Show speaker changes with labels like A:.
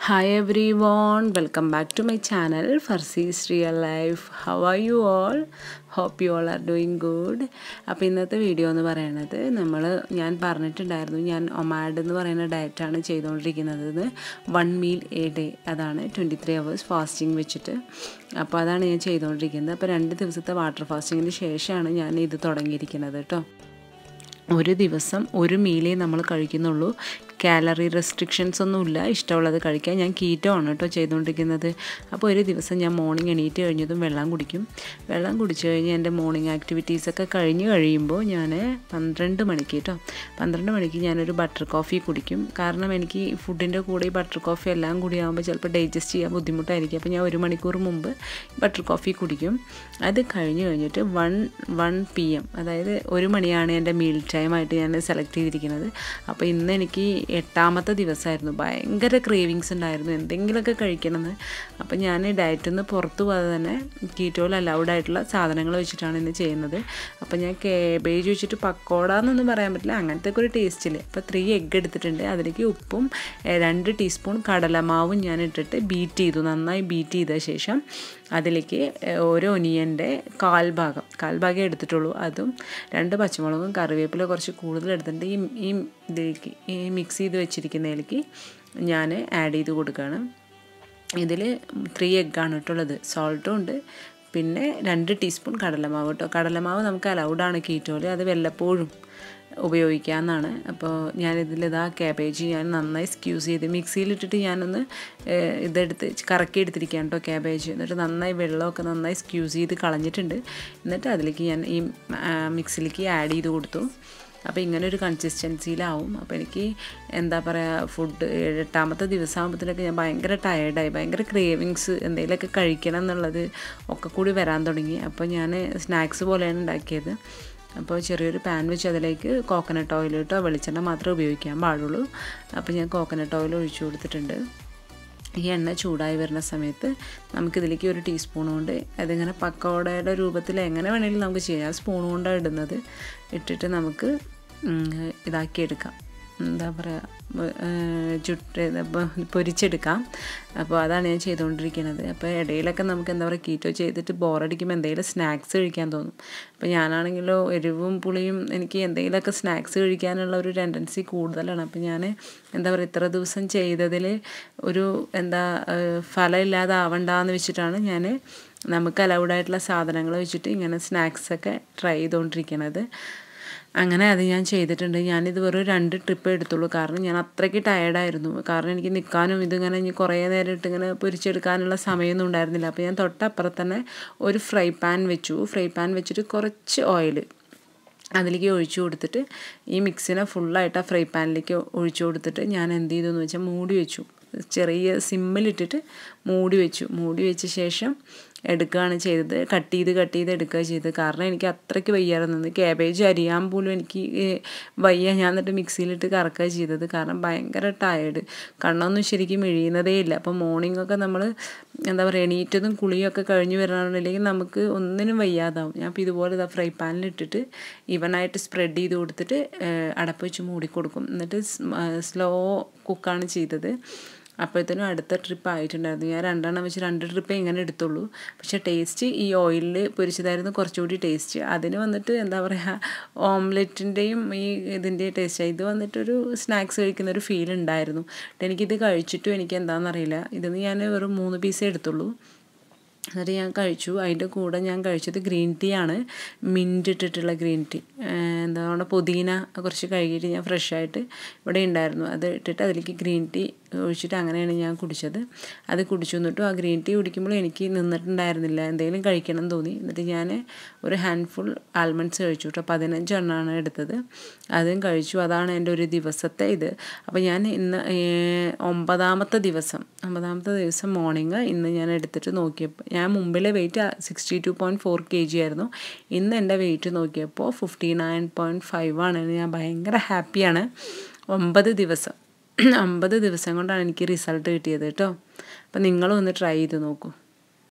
A: Hi everyone, welcome back to my channel Farsi's Real Life. How are you all? Hope you all are doing good. അപ്പോൾ ഇന്നത്തെ video എന്ന് പറയുന്നത് നമ്മൾ ഞാൻ പറഞ്ഞിട്ടുണ്ടായിരുന്നു ഞാൻ ഒമാഡ് എന്ന് പറയുന്ന ഡയറ്റാണ് ചെയ്തുകൊണ്ടിരിക്കുന്നത് വൺ മീൽ എ ഡേ അതാണ് ട്വൻറ്റി ത്രീ അവേഴ്സ് ഫാസ്റ്റിംഗ് വെച്ചിട്ട് അപ്പോൾ അതാണ് ഞാൻ ചെയ്തുകൊണ്ടിരിക്കുന്നത് അപ്പോൾ രണ്ട് ദിവസത്തെ വാട്ടർ ഫാസ്റ്റിങ്ങിന് ശേഷമാണ് ഞാൻ ഇത് തുടങ്ങിയിരിക്കുന്നത് കേട്ടോ ഒരു ദിവസം ഒരു മീലേ നമ്മൾ കഴിക്കുന്നുള്ളൂ കാലറി റെസ്ട്രിക്ഷൻസ് ഒന്നുമില്ല ഇഷ്ടമുള്ളത് കഴിക്കാൻ ഞാൻ കീറ്റോ ആണ് കേട്ടോ ചെയ്തുകൊണ്ടിരിക്കുന്നത് അപ്പോൾ ഒരു ദിവസം ഞാൻ മോർണിംഗ് എണീറ്റ് കഴിഞ്ഞതും വെള്ളം കുടിക്കും വെള്ളം കുടിച്ചു കഴിഞ്ഞ് എൻ്റെ മോർണിംഗ് ആക്ടിവിറ്റീസൊക്കെ കഴിഞ്ഞ് കഴിയുമ്പോൾ ഞാൻ പന്ത്രണ്ട് മണിക്ക് കേട്ടോ പന്ത്രണ്ട് മണിക്ക് ഞാനൊരു ബട്ടർ കോഫി കുടിക്കും കാരണം എനിക്ക് ഫുഡിൻ്റെ കൂടെ ഈ ബട്ടർ കോഫി എല്ലാം കൂടി ആകുമ്പോൾ ചിലപ്പോൾ ഡൈജസ്റ്റ് ചെയ്യാൻ ബുദ്ധിമുട്ടായിരിക്കും അപ്പോൾ ഞാൻ ഒരു മണിക്കൂർ മുമ്പ് ബട്ടർ കോഫി കുടിക്കും അത് കഴിഞ്ഞ് കഴിഞ്ഞിട്ട് വൺ വൺ പി എം അതായത് ഒരു മണിയാണ് എൻ്റെ മീൽ ടൈമായിട്ട് ഞാൻ സെലക്ട് ചെയ്തിരിക്കുന്നത് അപ്പോൾ ഇന്ന് എനിക്ക് എട്ടാമത്തെ ദിവസമായിരുന്നു ഭയങ്കര ക്രേവിങ്സ് ഉണ്ടായിരുന്നു എന്തെങ്കിലുമൊക്കെ കഴിക്കണമെന്ന് അപ്പോൾ ഞാൻ ഡയറ്റിൽ നിന്ന് പുറത്തു പോകാതെ തന്നെ കീറ്റോയിൽ അലൗഡ് ആയിട്ടുള്ള സാധനങ്ങൾ വെച്ചിട്ടാണ് ഇന്ന് ചെയ്യുന്നത് അപ്പോൾ ഞാൻ കേബേജ് വെച്ചിട്ട് പക്കോട എന്നൊന്നും പറയാൻ പറ്റില്ല അങ്ങനത്തെ ഒരു ടേസ്റ്റിൽ അപ്പോൾ ത്രീ എഗ്ഗ് എടുത്തിട്ടുണ്ട് അതിലേക്ക് ഉപ്പും രണ്ട് ടീസ്പൂൺ കടലമാവും ഞാൻ ഇട്ടിട്ട് ബീറ്റ് ചെയ്തു നന്നായി ബീറ്റ് ചെയ്ത ശേഷം അതിലേക്ക് ഓരോ ഒനിയൻ്റെ കാൽഭാഗം കാൽഭാഗം എടുത്തിട്ടുള്ളൂ അതും രണ്ട് പച്ചമുളകും കറിവേപ്പില കുറച്ച് കൂടുതൽ എടുത്തിട്ടുണ്ട് ഈ ഈ ഇതിലേക്ക് ഈ മിക്സ് ചെയ്ത് വെച്ചിരിക്കുന്നതിലേക്ക് ഞാൻ ആഡ് ചെയ്ത് കൊടുക്കുകയാണ് ഇതിൽ ത്രീ എഗ്ഗാണ് കേട്ടുള്ളത് സോൾട്ടും ഉണ്ട് പിന്നെ രണ്ട് ടീസ്പൂൺ കടലമാവ് കേട്ടോ കടലമാവ് നമുക്ക് അലൗഡാണ് കീറ്റോയിൽ അത് വല്ലപ്പോഴും ഉപയോഗിക്കാമെന്നാണ് അപ്പോൾ ഞാനിതിൽ ഇതാ ക്യാബേജ് ഞാൻ നന്നായി സ്ക്യൂസ് ചെയ്ത് മിക്സിയിലിട്ടിട്ട് ഞാനൊന്ന് ഇതെടുത്ത് കറക്കി എടുത്തിരിക്കുകയാണ് കേട്ടോ ക്യാബേജ് എന്നിട്ട് നന്നായി വെള്ളമൊക്കെ നന്നായി സ്ക്യൂസ് ചെയ്ത് കളഞ്ഞിട്ടുണ്ട് എന്നിട്ട് അതിലേക്ക് ഞാൻ ഈ മിക്സിലേക്ക് ആഡ് ചെയ്ത് കൊടുത്തു അപ്പോൾ ഇങ്ങനെ ഒരു കൺസിസ്റ്റൻസിയിലാവും അപ്പോൾ എനിക്ക് എന്താ പറയുക ഫുഡ് എട്ടാമത്തെ ദിവസമാകുമ്പോഴത്തേക്ക് ഞാൻ ഭയങ്കര ടയേർഡായി ഭയങ്കര ക്രേവിങ്സ് എന്തെങ്കിലുമൊക്കെ കഴിക്കണം എന്നുള്ളത് ഒക്കെ കൂടി വരാൻ തുടങ്ങി അപ്പോൾ ഞാൻ സ്നാക്സ് പോലെയാണ് ഉണ്ടാക്കിയത് അപ്പോൾ ചെറിയൊരു പാൻ വെച്ച് അതിലേക്ക് കോക്കനട്ട് ഓയിൽ ഇട്ടോ വെളിച്ചെണ്ണ മാത്രമേ ഉപയോഗിക്കാൻ പാടുള്ളൂ അപ്പോൾ ഞാൻ കോക്കനട്ട് ഓയിൽ ഒഴിച്ചു കൊടുത്തിട്ടുണ്ട് ഈ എണ്ണ ചൂടായി വരുന്ന സമയത്ത് നമുക്കിതിലേക്ക് ഒരു ടീസ്പൂൺ കൊണ്ട് അതിങ്ങനെ പക്കോടയുടെ രൂപത്തിൽ എങ്ങനെ വേണമെങ്കിലും നമുക്ക് ചെയ്യാം സ്പൂൺ കൊണ്ടാണ് ഇടുന്നത് ഇട്ടിട്ട് നമുക്ക് ഇതാക്കിയെടുക്കാം എന്താ പറയുക ചുട്ട് പൊരിച്ചെടുക്കാം അപ്പോൾ അതാണ് ഞാൻ ചെയ്തുകൊണ്ടിരിക്കുന്നത് അപ്പോൾ ഇടയിലൊക്കെ നമുക്ക് എന്താ പറയുക കീറ്റോ ചെയ്തിട്ട് ബോറടിക്കുമ്പോൾ എന്തെങ്കിലും സ്നാക്സ് കഴിക്കാൻ തോന്നും അപ്പോൾ ഞാനാണെങ്കിലോ എരിവും പുളിയും എനിക്ക് എന്തെങ്കിലുമൊക്കെ സ്നാക്സ് കഴിക്കാനുള്ള ഒരു ടെൻഡൻസി കൂടുതലാണ് അപ്പോൾ ഞാൻ എന്താ പറയുക ഇത്ര ദിവസം ചെയ്തതിൽ ഒരു എന്താ ഫലമില്ലാതെ ആവണ്ടെന്ന് വെച്ചിട്ടാണ് ഞാൻ നമുക്ക് അലൗഡായിട്ടുള്ള സാധനങ്ങൾ വെച്ചിട്ട് ഇങ്ങനെ സ്നാക്സൊക്കെ ട്രൈ ചെയ്തുകൊണ്ടിരിക്കുന്നത് അങ്ങനെ അത് ഞാൻ ചെയ്തിട്ടുണ്ട് ഞാനിത് വെറും രണ്ട് ട്രിപ്പ് എടുത്തുള്ളൂ കാരണം ഞാൻ അത്രയ്ക്ക് ടയർഡായിരുന്നു കാരണം എനിക്ക് നിൽക്കാനും ഇതിങ്ങനെ ഇനി കുറേ നേരം ഇട്ട് ഇങ്ങനെ പൊരിച്ചെടുക്കാനുള്ള സമയമൊന്നും ഉണ്ടായിരുന്നില്ല അപ്പോൾ ഞാൻ തൊട്ടപ്പുറത്ത് തന്നെ ഒരു ഫ്രൈ പാൻ വെച്ചു ഫ്രൈ പാൻ വെച്ചിട്ട് കുറച്ച് ഓയിൽ അതിലേക്ക് ഒഴിച്ചു കൊടുത്തിട്ട് ഈ മിക്സിനെ ഫുള്ളായിട്ട് ആ ഫ്രൈ പാനിലേക്ക് ഒഴിച്ചു കൊടുത്തിട്ട് ഞാൻ എന്ത് ചെയ്തു എന്ന് വെച്ചാൽ മൂടി വെച്ചു ചെറിയ സിമ്മിലിട്ടിട്ട് മൂടി വെച്ചു മൂടി വെച്ച ശേഷം എടുക്കുകയാണ് ചെയ്തത് കട്ട് ചെയ്ത് കട്ട് ചെയ്ത് എടുക്കുക ചെയ്തത് കാരണം എനിക്ക് അത്രയ്ക്ക് വയ്യായിരുന്നു ക്യാബേജ് അരിയാൻ പോലും എനിക്ക് വയ്യ ഞാൻ എന്നിട്ട് മിക്സിയിലിട്ട് കറക്കുക ചെയ്തത് കാരണം ഭയങ്കര ടയേർഡ് കണ്ണൊന്നും ശരിക്കും മിഴിയുന്നതേ ഇല്ല അപ്പോൾ മോർണിംഗ് ഒക്കെ നമ്മൾ എന്താ പറയുക എണീറ്റതും കുളിയൊക്കെ കഴിഞ്ഞ് വരാനുണ്ടെങ്കിൽ നമുക്ക് ഒന്നിനും വയ്യാതാവും ഞാൻ അപ്പോൾ ഇതുപോലെ ഇതാ ഫ്രൈ പാനിലിട്ടിട്ട് ഇവനായിട്ട് സ്പ്രെഡ് ചെയ്ത് കൊടുത്തിട്ട് അടപ്പ് വെച്ച് മൂടി കൊടുക്കും എന്നിട്ട് സ്ലോ കുക്കാണ് ചെയ്തത് അപ്പോഴത്തേനും അടുത്ത ട്രിപ്പ് ആയിട്ടുണ്ടായിരുന്നു ഞാൻ രണ്ടെണ്ണം വെച്ച് രണ്ട് ട്രിപ്പേ ഇങ്ങനെ എടുത്തുള്ളൂ പക്ഷേ ടേസ്റ്റ് ഈ ഓയിലിൽ പൊരിച്ചതായിരുന്നു കുറച്ചുകൂടി ടേസ്റ്റ് അതിന് വന്നിട്ട് എന്താ പറയുക ഓംലെറ്റിൻ്റെയും ഈ ഇതിൻ്റെ ടേസ്റ്റ് ഇത് വന്നിട്ടൊരു സ്നാക്സ് കഴിക്കുന്ന ഒരു ഫീൽ ഉണ്ടായിരുന്നു എനിക്കിത് കഴിച്ചിട്ടും എനിക്ക് എന്താണെന്നറിയില്ല ഇതിന് ഞാൻ വെറും മൂന്ന് പീസേ എടുത്തുള്ളൂ എന്നിട്ട് ഞാൻ കഴിച്ചു അതിൻ്റെ കൂടെ ഞാൻ കഴിച്ചത് ഗ്രീൻ ടീ ആണ് മിൻറ്റ് ഇട്ടിട്ടുള്ള ഗ്രീൻ ടീ എന്താ പറയുക പുതിന കുറച്ച് കഴുകിയിട്ട് ഞാൻ ഫ്രഷായിട്ട് ഇവിടെ ഉണ്ടായിരുന്നു അത് ഇട്ടിട്ട് അതിലേക്ക് ഗ്രീൻ ടീ ഒഴിച്ചിട്ട് അങ്ങനെയാണ് ഞാൻ കുടിച്ചത് അത് കുടിച്ചു എന്നിട്ടും ആ ഗ്രീൻ ടീ കുടിക്കുമ്പോൾ എനിക്ക് നിന്നിട്ടുണ്ടായിരുന്നില്ല എന്തെങ്കിലും കഴിക്കണം എന്ന് തോന്നി എന്നിട്ട് ഞാൻ ഒരു ഹാൻഡ്ഫുൾ ആൽമണ്ട്സ് കഴിച്ചു കേട്ടോ പതിനഞ്ചെണ്ണമാണ് എടുത്തത് അതും കഴിച്ചു അതാണ് എൻ്റെ ഒരു ദിവസത്തെ ഇത് അപ്പോൾ ഞാൻ ഇന്ന് ഒമ്പതാമത്തെ ദിവസം ഒമ്പതാമത്തെ ദിവസം മോർണിംഗ് ഇന്ന് ഞാൻ എടുത്തിട്ട് നോക്കിയപ്പോൾ ഞാൻ മുമ്പിലെ weight sixty two point four K G ആയിരുന്നു ഇന്ന് എൻ്റെ വെയിറ്റ് നോക്കിയപ്പോൾ ഫിഫ്റ്റി നയൻ പോയിൻറ്റ് ഫൈവ് ആണ് ഞാൻ ഭയങ്കര ഹാപ്പിയാണ് ഒമ്പത് ദിവസം അമ്പത് ദിവസം കൊണ്ടാണ് എനിക്ക് റിസൾട്ട് കിട്ടിയത് കേട്ടോ അപ്പം നിങ്ങളും ഒന്ന് ട്രൈ ചെയ്ത് നോക്കൂ